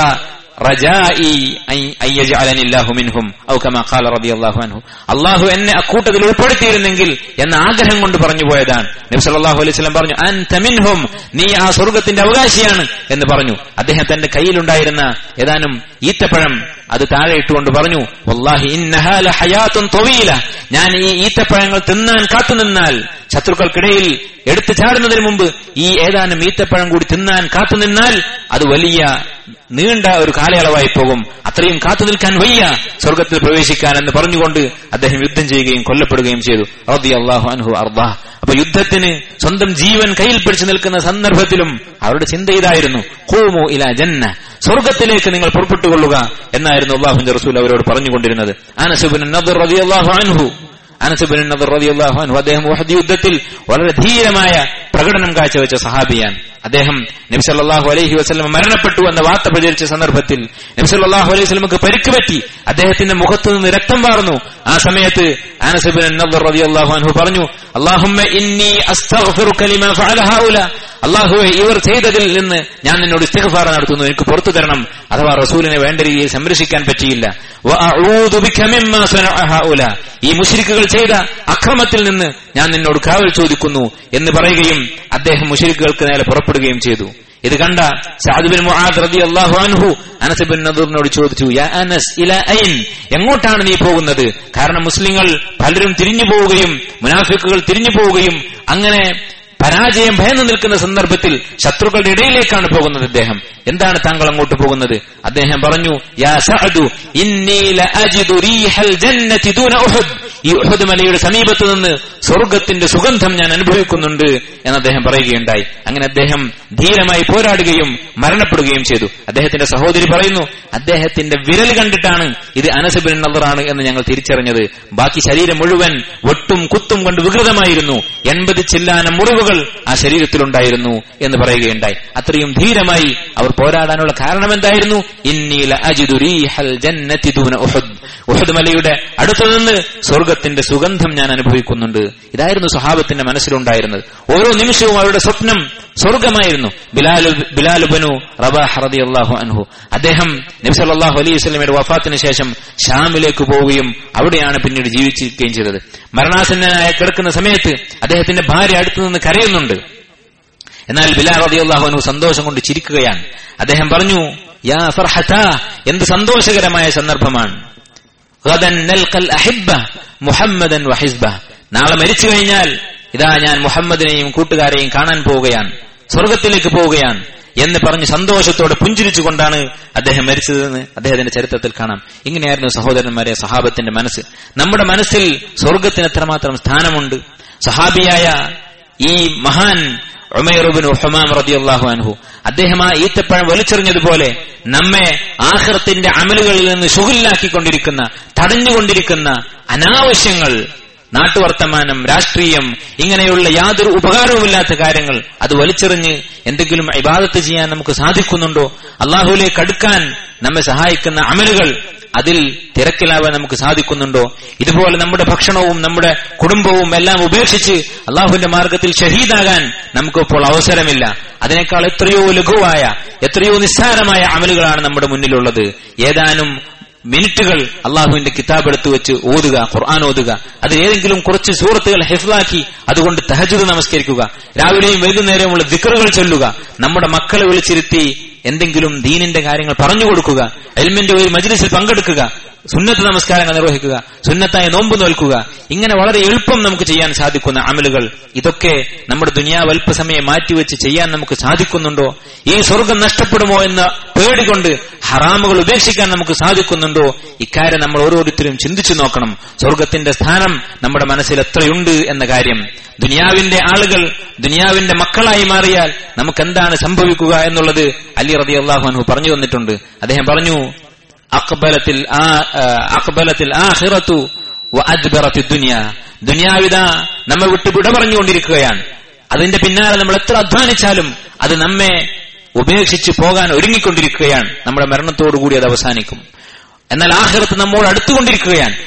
റജാഇ അൻ- അൻ യജ്അലനി അല്ലാഹു മിൻഹും ഔ കമാ ഖാല റളിയല്ലാഹു അൻഹു അല്ലാഹു എന്നെ അക്കൂട്ടത്തിൽ ഉൾപ്പെടുത്തിയിരുന്നെങ്കിൽ എന്ന ആഗ്രഹം കൊണ്ട് പറഞ്ഞു പോയതാണ് നബി സല്ലല്ലാഹു അലൈഹി വസല്ലം പറഞ്ഞു അൻത മിൻഹും നീ ആ സ്വർഗ്ഗത്തിന്റെ അവകാശിയാണ് എന്ന് പറഞ്ഞു അദ്ദേഹം തന്റെ കയ്യിലുണ്ടായിരുന്ന ഏതാനും ഈത്തപ്പഴം അത് താഴെ ഇട്ടുകൊണ്ട് പറഞ്ഞു വല്ലാഹി ഇന്നഹാ ലഹയാത്തുൻ ത്വീല ഞാൻ ഈ ഈത്തപ്പഴങ്ങൾ തിന്നാൻ കാത്തുനിന്നാൽ ശത്രുക്കൾക്കിടയിൽ എടുത്തു ചാടുന്നതിന് മുമ്പ് ഈ ഏതാനും ഈത്തപ്പഴം കൂടി തിന്നാൻ കാത്തുനിന്നാൽ അത് വലിയ നീണ്ട ഒരു കാലയളവായി പോകും അത്രയും കാത്തു നിൽക്കാൻ വയ്യ സ്വർഗത്തിൽ പ്രവേശിക്കാൻ എന്ന് പറഞ്ഞുകൊണ്ട് അദ്ദേഹം യുദ്ധം ചെയ്യുകയും കൊല്ലപ്പെടുകയും ചെയ്തു റബി അള്ളാഹു അൻഹു അർദാ അപ്പൊ യുദ്ധത്തിന് സ്വന്തം ജീവൻ കയ്യിൽ പിടിച്ചു നിൽക്കുന്ന സന്ദർഭത്തിലും അവരുടെ ചിന്ത ഇതായിരുന്നു ഹൂമു ഇല ജന്ന സ്വർഗത്തിലേക്ക് നിങ്ങൾ പുറപ്പെട്ടുകൊള്ളുക എന്നായിരുന്നു അള്ളാഹുന്റെ റസൂൽ അവരോട് പറഞ്ഞുകൊണ്ടിരുന്നത് അനസുബിൻ നദർ റളിയല്ലാഹു അൻഹു അനസുബിൻ നദർ റളിയല്ലാഹു അൻഹു അദ്ദേഹം ഉഹദ് യുദ്ധത്തിൽ വളരെ ധീരമായ പ്രകടനം കാഴ്ചവെച്ച സഹാബിയാണ് അദ്ദേഹം നബി സല്ലല്ലാഹു അലൈഹി വസല്ലം മരണപ്പെട്ടു എന്ന വാർത്ത പ്രചരിച്ച സന്ദർഭത്തിൽ നബി സല്ലല്ലാഹു അലൈഹി വസല്ലമക്ക് പരിക്ക് പറ്റി അദ്ദേഹത്തിന്റെ മുഖത്തു നിന്ന് രക്തം വാർന്നു ആ സമയത്ത് അനസുബിൻ നദർ റളിയല്ലാഹു അൻഹു പറഞ്ഞു അല്ലാഹുമ്മ ഇന്നി അസ്തഗ്ഫിറുക ലിമാ ഫഅല ഹൗല അള്ളാഹുവെ ഇവർ ചെയ്തതിൽ നിന്ന് ഞാൻ നിന്നോട് ഇസ്തിഗ്ഫാർ നടത്തുന്നു എനിക്ക് പുറത്തു തരണം അഥവാ റസൂലിനെ വേണ്ട രീതിയിൽ സംരക്ഷിക്കാൻ പറ്റിയില്ല വഅഊദു ബിക മിമ്മാ സനഅ ഹൗല ഈ മുശ്രിക്കുകൾ ചെയ്ത അക്രമത്തിൽ നിന്ന് ഞാൻ നിന്നോട് കാവൽ ചോദിക്കുന്നു എന്ന് പറയുകയും അദ്ദേഹം മുശ്രിക്കുകൾക്ക് നേരെ പുറപ്പെടുകയും ചെയ്തു ഇത് കണ്ട സഅദ് ബിൻ മുആദ് റളിയല്ലാഹു അൻഹു അനസ് ബിൻ നദൂറിനോട് ചോദിച്ചു യാ അനസ് ഇല ഐൻ എങ്ങോട്ടാണ് നീ പോകുന്നത് കാരണം മുസ്ലിങ്ങൾ പലരും തിരിഞ്ഞു പോവുകയും മുനാഫിക്കുകൾ തിരിഞ്ഞു പോവുകയും അങ്ങനെ പരാജയം ഭയന്നു നിൽക്കുന്ന സന്ദർഭത്തിൽ ശത്രുക്കളുടെ ഇടയിലേക്കാണ് പോകുന്നത് അദ്ദേഹം എന്താണ് താങ്കൾ അങ്ങോട്ട് പോകുന്നത് അദ്ദേഹം പറഞ്ഞു യാ സഅദു ഇന്നി ലഅജിദു റീഹൽ ജന്നതി ദൂന ഉഹുദ് ഈ ഉഹുദ് മലയുടെ സമീപത്ത് നിന്ന് സ്വർഗത്തിന്റെ സുഗന്ധം ഞാൻ അനുഭവിക്കുന്നുണ്ട് എന്ന് അദ്ദേഹം പറയുകയുണ്ടായി അങ്ങനെ അദ്ദേഹം ധീരമായി പോരാടുകയും മരണപ്പെടുകയും ചെയ്തു അദ്ദേഹത്തിന്റെ സഹോദരി പറയുന്നു അദ്ദേഹത്തിന്റെ വിരൽ കണ്ടിട്ടാണ് ഇത് അനസബിൻ നല്ലറാണ് എന്ന് ഞങ്ങൾ തിരിച്ചറിഞ്ഞത് ബാക്കി ശരീരം മുഴുവൻ വെട്ടും കുത്തും കൊണ്ട് വികൃതമായിരുന്നു എൺപത് ചില്ലാന മുറിവുകൾ ആ ശരീരത്തിലുണ്ടായിരുന്നു എന്ന് പറയുകയുണ്ടായി അത്രയും ധീരമായി അവർ പോരാടാനുള്ള കാരണം എന്തായിരുന്നു ഇന്നീല അജിദു റീഹൽ ജന്നതി ദൂന ഉഹുദ് ഉഹദ് മലയുടെ അടുത്തു നിന്ന് സ്വർഗത്തിന്റെ സുഗന്ധം ഞാൻ അനുഭവിക്കുന്നുണ്ട് ഇതായിരുന്നു സ്വഹാബത്തിന്റെ മനസ്സിലുണ്ടായിരുന്നത് ഓരോ നിമിഷവും അവരുടെ സ്വപ്നം സ്വർഗമായിരുന്നു ബിലാലു ബിലാലുബനു റബാഹ് റളിയല്ലാഹു അൻഹു അദ്ദേഹം നബി സല്ലല്ലാഹു അലൈഹി വസല്ലമയുടെ വഫാത്തിന് ശേഷം ഷാമിലേക്ക് പോവുകയും അവിടെയാണ് പിന്നീട് ജീവിച്ചിരിക്കുകയും ചെയ്തത് മരണാസന്നനായ കിടക്കുന്ന സമയത്ത് അദ്ദേഹത്തിന്റെ ഭാര്യ അടുത്തു നിന്ന് കരയുന്നുണ്ട് എന്നാൽ ബിലാൽ റളിയല്ലാഹു അൻഹു സന്തോഷം കൊണ്ട് ചിരിക്കുകയാണ് അദ്ദേഹം പറഞ്ഞു യാ ഫർഹത എന്ത് സന്തോഷകരമായ സന്ദർഭമാണ് ഗദൻ നൽഖൽ അഹിബ്ബ മുഹമ്മദൻ വഹിസ്ബ നാളെ മരിച്ചു കഴിഞ്ഞാൽ ഇതാ ഞാൻ മുഹമ്മദിനെയും കൂട്ടുകാരെയും കാണാൻ പോവുകയാണ് സ്വർഗത്തിലേക്ക് പോവുകയാണ് എന്ന് പറഞ്ഞ് സന്തോഷത്തോടെ പുഞ്ചിരിച്ചുകൊണ്ടാണ് അദ്ദേഹം മരിച്ചതെന്ന് അദ്ദേഹത്തിന്റെ ചരിത്രത്തിൽ കാണാം ഇങ്ങനെയായിരുന്നു സഹോദരന്മാരെ സഹാബത്തിന്റെ മനസ്സ് നമ്മുടെ മനസ്സിൽ സ്വർഗത്തിന് എത്രമാത്രം സ്ഥാനമുണ്ട് സഹാബിയായ ഈ മഹാൻ ഉമൈറുബിൻ ഹുമാം റദിയല്ലാഹു അൻഹു അദ്ദേഹം ആ ഈത്തപ്പഴം വലിച്ചെറിഞ്ഞതുപോലെ നമ്മെ ആഹ്റത്തിന്റെ അമലുകളിൽ നിന്ന് ശുഗില്ലാക്കിക്കൊണ്ടിരിക്കുന്ന തടഞ്ഞുകൊണ്ടിരിക്കുന്ന അനാവശ്യങ്ങൾ നാട്ടുവർത്തമാനം രാഷ്ട്രീയം ഇങ്ങനെയുള്ള യാതൊരു ഉപകാരവുമില്ലാത്ത കാര്യങ്ങൾ അത് വലിച്ചെറിഞ്ഞ് എന്തെങ്കിലും ഇബാദത്ത് ചെയ്യാൻ നമുക്ക് സാധിക്കുന്നുണ്ടോ അള്ളാഹുലേക്ക് അടുക്കാൻ നമ്മെ സഹായിക്കുന്ന അമലുകൾ അതിൽ തിരക്കിലാവാൻ നമുക്ക് സാധിക്കുന്നുണ്ടോ ഇതുപോലെ നമ്മുടെ ഭക്ഷണവും നമ്മുടെ കുടുംബവും എല്ലാം ഉപേക്ഷിച്ച് അള്ളാഹുവിന്റെ മാർഗത്തിൽ ഷഹീദാകാൻ നമുക്കിപ്പോൾ അവസരമില്ല അതിനേക്കാൾ എത്രയോ ലഘുവായ എത്രയോ നിസ്സാരമായ അമലുകളാണ് നമ്മുടെ മുന്നിലുള്ളത് ഏതാനും മിനിറ്റുകൾ അള്ളാഹുവിന്റെ കിതാബ് എടുത്തു വെച്ച് ഓതുക ഖുർആൻ ഓതുക അത് ഏതെങ്കിലും കുറച്ച് സൂറത്തുകൾ ഹിഫ്ലാക്കി അതുകൊണ്ട് തഹജുദ് നമസ്കരിക്കുക രാവിലെയും വൈകുന്നേരമുള്ള ദിക്കറുകൾ ചൊല്ലുക നമ്മുടെ മക്കളെ വിളിച്ചിരുത്തി എന്തെങ്കിലും ദീനിന്റെ കാര്യങ്ങൾ പറഞ്ഞു കൊടുക്കുക എൽമിന്റെ ഒരു മജ്ലിസിൽ പങ്കെടുക്കുക സുന്നത്ത് നമസ്കാരങ്ങൾ നിർവഹിക്കുക സുന്നത്തായ നോമ്പ് നോൽക്കുക ഇങ്ങനെ വളരെ എളുപ്പം നമുക്ക് ചെയ്യാൻ സാധിക്കുന്ന അമലുകൾ ഇതൊക്കെ നമ്മുടെ ദുനിയാവ് അല്പസമയം മാറ്റിവെച്ച് ചെയ്യാൻ നമുക്ക് സാധിക്കുന്നുണ്ടോ ഈ സ്വർഗം നഷ്ടപ്പെടുമോ എന്ന പേടികൊണ്ട് ഹറാമുകൾ ഉപേക്ഷിക്കാൻ നമുക്ക് സാധിക്കുന്നുണ്ടോ ഇക്കാര്യം നമ്മൾ ഓരോരുത്തരും ചിന്തിച്ചു നോക്കണം സ്വർഗത്തിന്റെ സ്ഥാനം നമ്മുടെ മനസ്സിൽ എത്രയുണ്ട് എന്ന കാര്യം ദുനിയാവിന്റെ ആളുകൾ ദുനിയാവിന്റെ മക്കളായി മാറിയാൽ നമുക്ക് എന്താണ് സംഭവിക്കുക എന്നുള്ളത് അലി റതി അള്ളാഹു പറഞ്ഞു തന്നിട്ടുണ്ട് അദ്ദേഹം പറഞ്ഞു അക്ബലത്തിൽ അക്ബലത്തിൽ ആഹിറത്തു അദ്ബറത്തി ദുനിയ ദുനിയാവിത നമ്മെ വിട്ട് വിട പറഞ്ഞുകൊണ്ടിരിക്കുകയാണ് അതിന്റെ പിന്നാലെ നമ്മൾ എത്ര അധ്വാനിച്ചാലും അത് നമ്മെ ഉപേക്ഷിച്ച് പോകാൻ ഒരുങ്ങിക്കൊണ്ടിരിക്കുകയാണ് നമ്മുടെ മരണത്തോടുകൂടി അത് അവസാനിക്കും എന്നാൽ ആഹിറത്ത് നമ്മോട് അടുത്തുകൊണ്ടിരിക്കുകയാണ്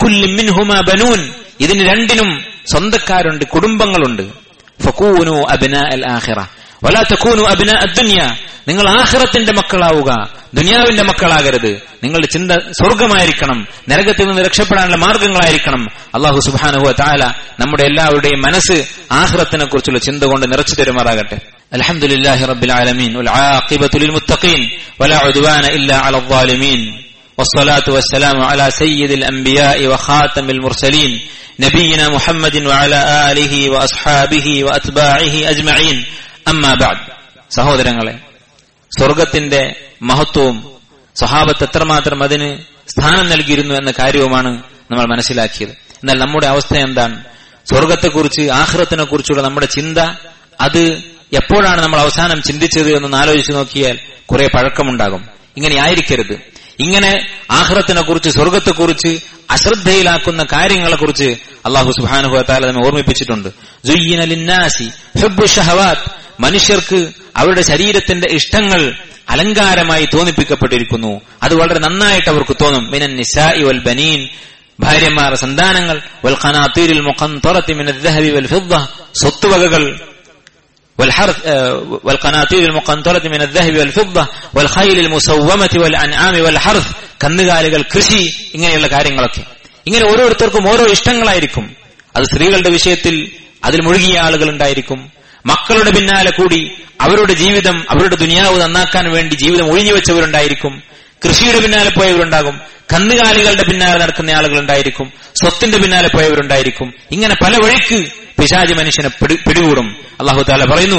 ബനൂൻ ഇതിന് രണ്ടിനും സ്വന്തക്കാരുണ്ട് കുടുംബങ്ങളുണ്ട് ഫക്കൂനു അബിന അൽ ആഹിറ വലാ തക്കൂനു അബിന അദ്ദുനിയ നിങ്ങൾ ആഹ്റത്തിന്റെ മക്കളാവുക ദുനിയാവിന്റെ മക്കളാകരുത് നിങ്ങളുടെ ചിന്ത സ്വർഗമായിരിക്കണം നരകത്തിൽ നിന്ന് രക്ഷപ്പെടാനുള്ള മാർഗങ്ങളായിരിക്കണം അള്ളാഹു സുബാനുഹു താല നമ്മുടെ എല്ലാവരുടെയും മനസ്സ് ആഹ്റത്തിനെ കുറിച്ചുള്ള ചിന്ത കൊണ്ട് നിറച്ചു തരുമാറാകട്ടെ الحمد لله رب العالمين والعاقبة للمتقين ولا عدوان إلا على الظالمين والصلاة والسلام على سيد الأنبياء وخاتم المرسلين نبينا محمد وعلى آله وأصحابه وأتباعه أجمعين أما بعد സഹോദരങ്ങളെ സ്വർഗത്തിന്റെ മഹത്വവും സ്വഭാവത്ത് എത്രമാത്രം അതിന് സ്ഥാനം നൽകിയിരുന്നു എന്ന കാര്യവുമാണ് നമ്മൾ മനസ്സിലാക്കിയത് എന്നാൽ നമ്മുടെ അവസ്ഥ എന്താണ് സ്വർഗത്തെക്കുറിച്ച് ആഹ്റത്തിനെ കുറിച്ചുള്ള നമ്മുടെ ചിന്ത അത് എപ്പോഴാണ് നമ്മൾ അവസാനം ചിന്തിച്ചത് എന്ന് ആലോചിച്ച് നോക്കിയാൽ കുറെ പഴക്കമുണ്ടാകും ഇങ്ങനെ ആയിരിക്കരുത് ഇങ്ങനെ ആഹ്റത്തിനെ കുറിച്ച് സ്വർഗത്തെക്കുറിച്ച് അശ്രദ്ധയിലാക്കുന്ന കാര്യങ്ങളെക്കുറിച്ച് അള്ളാഹു സുബാനുഹത്താല നമ്മെ ഓർമ്മിപ്പിച്ചിട്ടുണ്ട് മനുഷ്യർക്ക് അവരുടെ ശരീരത്തിന്റെ ഇഷ്ടങ്ങൾ അലങ്കാരമായി തോന്നിപ്പിക്കപ്പെട്ടിരിക്കുന്നു അത് വളരെ നന്നായിട്ട് അവർക്ക് തോന്നും മിനൻ നിസാഇ വൽ ബനീൻ ഭാര്യമാർ സന്താനങ്ങൾ വൽ ഖനാതീരിൽ മുഖന്തറത്തി മിനൽ ദഹബി വൽ ഫിദ്ദ സ്വത്തുവകകൾ والحرث والقناطير المقنطرة من الذهب والفضة والخيل المسومة والأنعام والحرث കന്നുകാലികൾ കൃഷി ഇങ്ങനെയുള്ള കാര്യങ്ങളൊക്കെ ഇങ്ങനെ ഓരോരുത്തർക്കും ഓരോ ഇഷ്ടങ്ങളായിരിക്കും അത് സ്ത്രീകളുടെ വിഷയത്തിൽ അതിൽ മുഴുകിയ ആളുകൾ ഉണ്ടായിരിക്കും മക്കളുടെ പിന്നാലെ കൂടി അവരുടെ ജീവിതം അവരുടെ ദുനിയാവ് നന്നാക്കാൻ വേണ്ടി ജീവിതം ഒഴിഞ്ഞു വെച്ചവരുണ്ടായിരിക്കും കൃഷിയുടെ പിന്നാലെ പോയവരുണ്ടാകും കന്നുകാലികളുടെ പിന്നാലെ നടക്കുന്ന ആളുകളുണ്ടായിരിക്കും സ്വത്തിന്റെ പിന്നാലെ പോയവരുണ്ടായിരിക്കും ഇങ്ങനെ പല വഴിക്ക് പിശാജി മനുഷ്യനെ പിടികൂടും അള്ളാഹു താല പറയുന്നു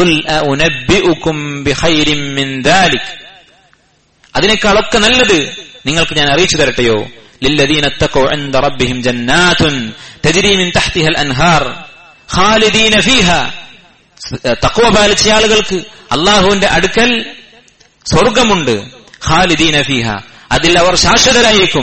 അതിനേക്കാളൊക്കെ നല്ലത് നിങ്ങൾക്ക് ഞാൻ അറിയിച്ചു തരട്ടെയോ للذين اتقوا عند ربهم جنات تجري من تحتها الانهار خالدين فيها തക്വ പാലിച്ച ആളുകൾക്ക് അള്ളാഹുവിന്റെ അടുക്കൽ സ്വർഗമുണ്ട് ഖാലിദീന ഫീഹ അതിൽ അവർ ശാശ്വതരായിരിക്കും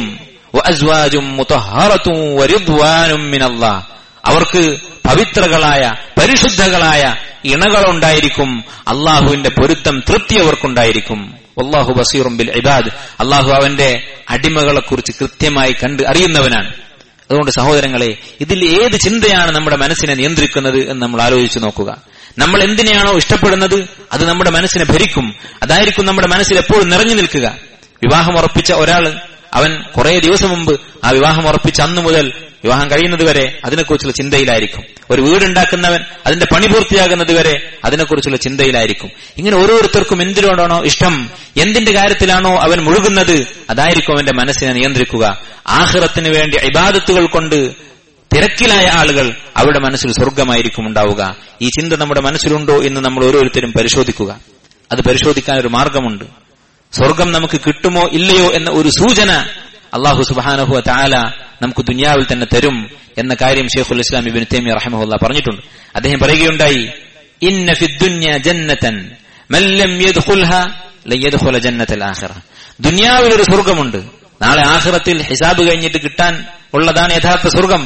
അവർക്ക് പവിത്രകളായ പരിശുദ്ധകളായ ഇണകളുണ്ടായിരിക്കും അള്ളാഹുവിന്റെ പൊരുത്തം തൃപ്തി അവർക്കുണ്ടായിരിക്കും അള്ളാഹു ബസീറും ബിൽ ഇബാദ് അള്ളാഹു അവന്റെ അടിമകളെ കുറിച്ച് കൃത്യമായി കണ്ട് അറിയുന്നവനാണ് അതുകൊണ്ട് സഹോദരങ്ങളെ ഇതിൽ ഏത് ചിന്തയാണ് നമ്മുടെ മനസ്സിനെ നിയന്ത്രിക്കുന്നത് എന്ന് നമ്മൾ ആലോചിച്ചു നോക്കുക നമ്മൾ എന്തിനെയാണോ ഇഷ്ടപ്പെടുന്നത് അത് നമ്മുടെ മനസ്സിനെ ഭരിക്കും അതായിരിക്കും നമ്മുടെ മനസ്സിൽ എപ്പോഴും നിറഞ്ഞു നിൽക്കുക വിവാഹം ഉറപ്പിച്ച ഒരാൾ അവൻ കുറെ ദിവസം മുമ്പ് ആ വിവാഹം ഉറപ്പിച്ച അന്നു മുതൽ വിവാഹം കഴിയുന്നത് വരെ അതിനെക്കുറിച്ചുള്ള ചിന്തയിലായിരിക്കും ഒരു വീടുണ്ടാക്കുന്നവൻ അതിന്റെ പണി പൂർത്തിയാകുന്നത് വരെ അതിനെക്കുറിച്ചുള്ള ചിന്തയിലായിരിക്കും ഇങ്ങനെ ഓരോരുത്തർക്കും എന്തിനോടാണോ ഇഷ്ടം എന്തിന്റെ കാര്യത്തിലാണോ അവൻ മുഴുകുന്നത് അതായിരിക്കും അവന്റെ മനസ്സിനെ നിയന്ത്രിക്കുക ആഹ്റത്തിന് വേണ്ടി ഇബാദത്തുകൾ കൊണ്ട് തിരക്കിലായ ആളുകൾ അവരുടെ മനസ്സിൽ സ്വർഗമായിരിക്കും ഉണ്ടാവുക ഈ ചിന്ത നമ്മുടെ മനസ്സിലുണ്ടോ എന്ന് നമ്മൾ ഓരോരുത്തരും പരിശോധിക്കുക അത് പരിശോധിക്കാൻ ഒരു മാർഗമുണ്ട് സ്വർഗം നമുക്ക് കിട്ടുമോ ഇല്ലയോ എന്ന ഒരു സൂചന അള്ളാഹു സുബാനഹു താല നമുക്ക് ദുനിയാവിൽ തന്നെ തരും എന്ന കാര്യം ഷെയ്ഖുൽ ഇസ്ലാം ഇബിൻ തേമി റഹമുല്ല പറഞ്ഞിട്ടുണ്ട് അദ്ദേഹം പറയുകയുണ്ടായി ഇന്ന ഫിദ്ദുന്യ ജന്നതൻ മല്ലം യദ്ഖുൽഹ ലയദ്ഖുല ജന്നത്തൽ ആഖിറ ദുനിയാവിൽ ഒരു സ്വർഗമുണ്ട് നാളെ ആഖിറത്തിൽ ഹിസാബ് കഴിഞ്ഞിട്ട് കിട്ടാൻ ഉള്ളതാണ് യഥാർത്ഥ സ്വർഗം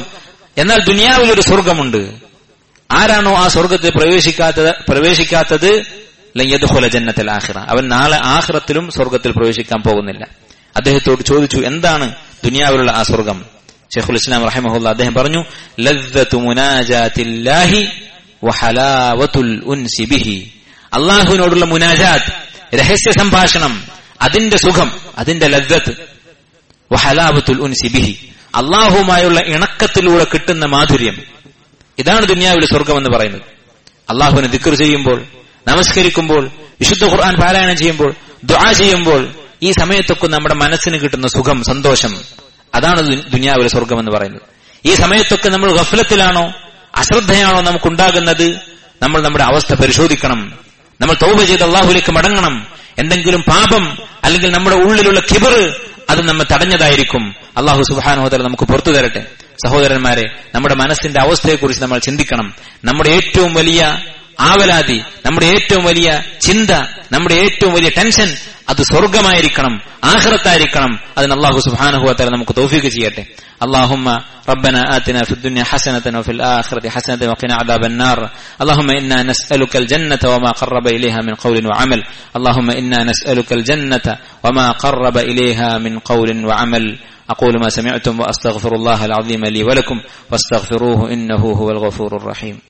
എന്നാൽ ദുനിയാവിൽ ഒരു സ്വർഗമുണ്ട് ആരാണോ ആ സ്വർഗത്തിൽ പ്രവേശിക്കാത്തത് പ്രവേശിക്കാത്തത് ലയ്യദ്ഹുല ജന്നത്തിൽ ആഖിറ അവൻ നാളെ ആഖിറത്തിലും സ്വർഗത്തിൽ പ്രവേശിക്കാൻ പോകുന്നില്ല അദ്ദേഹത്തോട് ചോദിച്ചു എന്താണ് ദുനിയാവിലുള്ള ആ സ്വർഗം ഷെയ്ഖുൽ ഇസ്ലാം റഹിമഹുല്ല അദ്ദേഹം പറഞ്ഞു ലദ്ദത്തു മുനാജാത്തില്ലാഹി വഹലാവത്തുൽ ഉൻസി ബിഹി അള്ളാഹുവിനോടുള്ള മുനാജാത്ത് രഹസ്യ സംഭാഷണം അതിന്റെ സുഖം അതിന്റെ ലദ്ദത്ത് വഹലാവത്തുൽ ഉൻസി ബിഹി അള്ളാഹുവുമായുള്ള ഇണക്കത്തിലൂടെ കിട്ടുന്ന മാധുര്യം ഇതാണ് ദുനിയാവിലെ സ്വർഗം എന്ന് പറയുന്നത് അള്ളാഹുവിനെ ദിക്കർ ചെയ്യുമ്പോൾ നമസ്കരിക്കുമ്പോൾ വിശുദ്ധ ഖുർആൻ പാരായണം ചെയ്യുമ്പോൾ ദുആ ചെയ്യുമ്പോൾ ഈ സമയത്തൊക്കെ നമ്മുടെ മനസ്സിന് കിട്ടുന്ന സുഖം സന്തോഷം അതാണ് ദു- ദുനിയാവിലെ സ്വർഗം എന്ന് പറയുന്നത് ഈ സമയത്തൊക്കെ നമ്മൾ ഗഫലത്തിലാണോ അശ്രദ്ധയാണോ നമുക്കുണ്ടാകുന്നത് നമ്മൾ നമ്മുടെ അവസ്ഥ പരിശോധിക്കണം നമ്മൾ തൗബ ചെയ്ത് അള്ളാഹുലേക്ക് മടങ്ങണം എന്തെങ്കിലും പാപം അല്ലെങ്കിൽ നമ്മുടെ ഉള്ളിലുള്ള കിബർ അത് നമ്മെ തടഞ്ഞതായിരിക്കും അള്ളാഹു സുബാനോദര നമുക്ക് പുറത്തു തരട്ടെ സഹോദരന്മാരെ നമ്മുടെ മനസ്സിന്റെ അവസ്ഥയെക്കുറിച്ച് നമ്മൾ ചിന്തിക്കണം നമ്മുടെ ഏറ്റവും വലിയ ആവലാതി നമ്മുടെ ഏറ്റവും വലിയ ചിന്ത നമ്മുടെ ഏറ്റവും വലിയ ടെൻഷൻ അത് സ്വർഗമായിരിക്കണം ആഹ്റത്തായിരിക്കണം അതിന് അള്ളാഹു സുബാനഹുവത്തല നമുക്ക് തോഫിക്ക് ചെയ്യട്ടെ اللهم ربنا آتنا في الدنيا حسنة وفي الآخرة حسنة وقنا عذاب النار اللهم إنا نسألك الجنة وما قرب إليها من قول وعمل اللهم إنا نسألك الجنة وما قرب إليها من قول وعمل أقول ما سمعتم وأستغفر الله العظيم لي ولكم واستغفروه إنه هو الغفور الرحيم